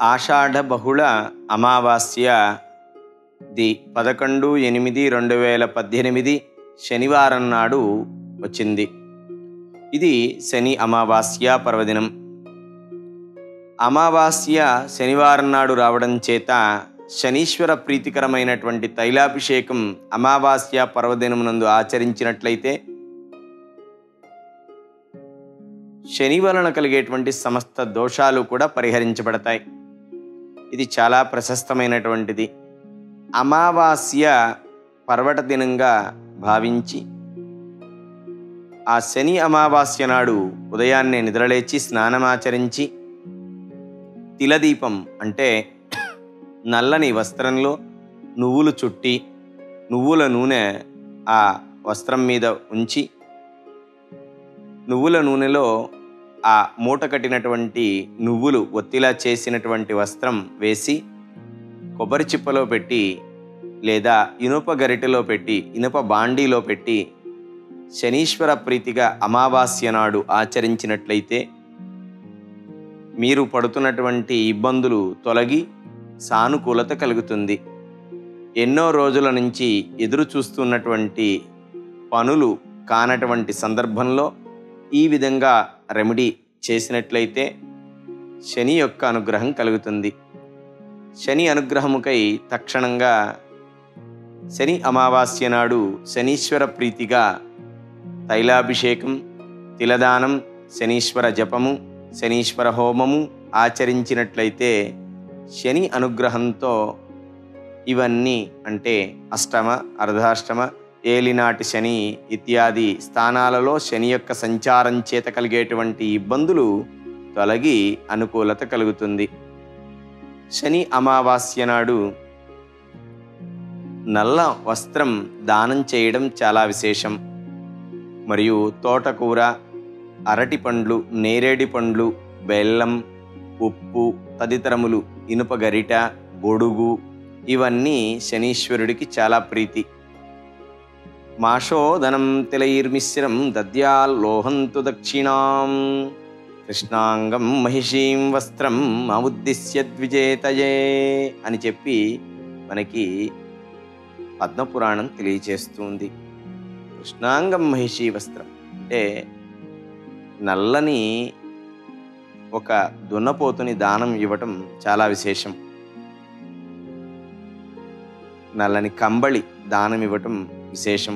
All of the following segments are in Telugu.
ఆషాఢ బహుళ అమావాస్య ది పదకొండు ఎనిమిది రెండు వేల పద్దెనిమిది శనివారం నాడు వచ్చింది ఇది శని అమావాస్య పర్వదినం అమావాస్య శనివారం నాడు రావడం చేత శనీశ్వర ప్రీతికరమైనటువంటి తైలాభిషేకం అమావాస్య పర్వదినమునందు ఆచరించినట్లయితే శని వలన కలిగేటువంటి సమస్త దోషాలు కూడా పరిహరించబడతాయి ఇది చాలా ప్రశస్తమైనటువంటిది అమావాస్య పర్వట దినంగా భావించి ఆ శని అమావాస్య నాడు ఉదయాన్నే నిద్రలేచి స్నానమాచరించి తిలదీపం అంటే నల్లని వస్త్రంలో నువ్వులు చుట్టి నువ్వుల నూనె ఆ వస్త్రం మీద ఉంచి నువ్వుల నూనెలో ఆ మూట కట్టినటువంటి నువ్వులు ఒత్తిలా చేసినటువంటి వస్త్రం వేసి కొబ్బరి చిప్పలో పెట్టి లేదా ఇనుప గరిటెలో పెట్టి ఇనుప బాండీలో పెట్టి శనీశ్వర ప్రీతిగా అమావాస్య నాడు ఆచరించినట్లయితే మీరు పడుతున్నటువంటి ఇబ్బందులు తొలగి సానుకూలత కలుగుతుంది ఎన్నో రోజుల నుంచి ఎదురు చూస్తున్నటువంటి పనులు కానటువంటి సందర్భంలో ఈ విధంగా రెమెడీ చేసినట్లయితే శని యొక్క అనుగ్రహం కలుగుతుంది శని అనుగ్రహముకై తక్షణంగా శని అమావాస్య నాడు శనీశ్వర ప్రీతిగా తైలాభిషేకం తిలదానం శనీశ్వర జపము శనీశ్వర హోమము ఆచరించినట్లయితే శని అనుగ్రహంతో ఇవన్నీ అంటే అష్టమ అర్ధాష్టమ ఏలినాటి శని ఇత్యాది స్థానాలలో శని యొక్క సంచారం చేత కలిగేటువంటి ఇబ్బందులు తొలగి అనుకూలత కలుగుతుంది శని అమావాస్య నాడు నల్ల వస్త్రం దానం చేయడం చాలా విశేషం మరియు తోటకూర అరటి పండ్లు నేరేడి పండ్లు బెల్లం ఉప్పు తదితరములు ఇనుప గరిట గొడుగు ఇవన్నీ శనీశ్వరుడికి చాలా ప్రీతి మాషోదనం తిలైర్మిశ్రం దద్యాల్లోహంతు దక్షిణాం కృష్ణాంగం మహిషీం వస్త్రం మాముద్దిశ్య ద్విజేతయే అని చెప్పి మనకి పద్మపురాణం తెలియచేస్తుంది కృష్ణాంగం మహిషీ వస్త్రం అంటే నల్లని ఒక దున్నపోతుని దానం ఇవ్వటం చాలా విశేషం నల్లని కంబళి దానం ఇవ్వటం విశేషం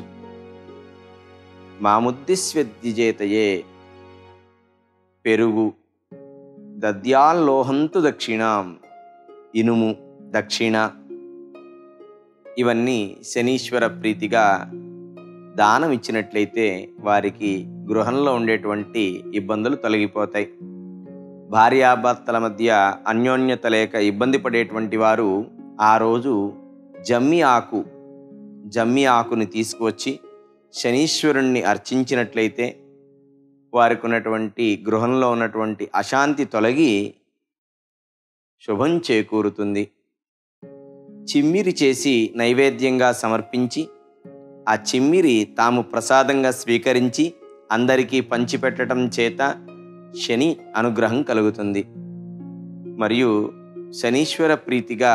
మాముద్దిస్వద్విజేతయే పెరుగు దద్యాల్లోహంతు దక్షిణాం ఇనుము దక్షిణ ఇవన్నీ శనీశ్వర ప్రీతిగా దానం ఇచ్చినట్లయితే వారికి గృహంలో ఉండేటువంటి ఇబ్బందులు తొలగిపోతాయి భార్యాభర్తల మధ్య అన్యోన్యత లేక ఇబ్బంది పడేటువంటి వారు ఆ రోజు జమ్మి ఆకు జమ్మి ఆకుని తీసుకువచ్చి శనీశ్వరుణ్ణి అర్చించినట్లయితే వారికి ఉన్నటువంటి గృహంలో ఉన్నటువంటి అశాంతి తొలగి శుభం చేకూరుతుంది చిమ్మిరి చేసి నైవేద్యంగా సమర్పించి ఆ చిమ్మిరి తాము ప్రసాదంగా స్వీకరించి అందరికీ పంచిపెట్టడం చేత శని అనుగ్రహం కలుగుతుంది మరియు శనీశ్వర ప్రీతిగా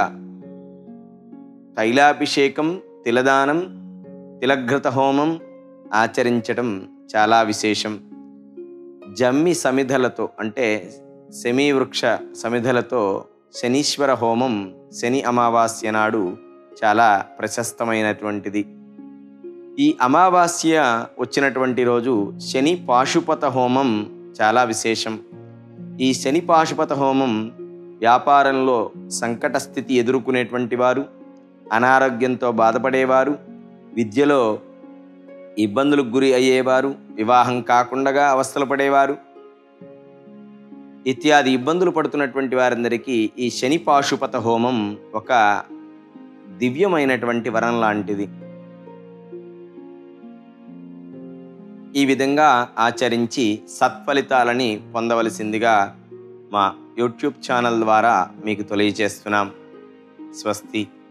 తైలాభిషేకం తిలదానం తిలఘృత హోమం ఆచరించడం చాలా విశేషం జమ్మి సమిధలతో అంటే శమీ వృక్ష సమిధలతో శనీశ్వర హోమం శని అమావాస్య నాడు చాలా ప్రశస్తమైనటువంటిది ఈ అమావాస్య వచ్చినటువంటి రోజు శని పాశుపత హోమం చాలా విశేషం ఈ శని పాశుపత హోమం వ్యాపారంలో సంకట స్థితి ఎదుర్కొనేటువంటి వారు అనారోగ్యంతో బాధపడేవారు విద్యలో ఇబ్బందులకు గురి అయ్యేవారు వివాహం కాకుండా అవస్థలు పడేవారు ఇత్యాది ఇబ్బందులు పడుతున్నటువంటి వారందరికీ ఈ శని పాశుపత హోమం ఒక దివ్యమైనటువంటి వరం లాంటిది ఈ విధంగా ఆచరించి సత్ఫలితాలని పొందవలసిందిగా మా యూట్యూబ్ ఛానల్ ద్వారా మీకు తెలియజేస్తున్నాం స్వస్తి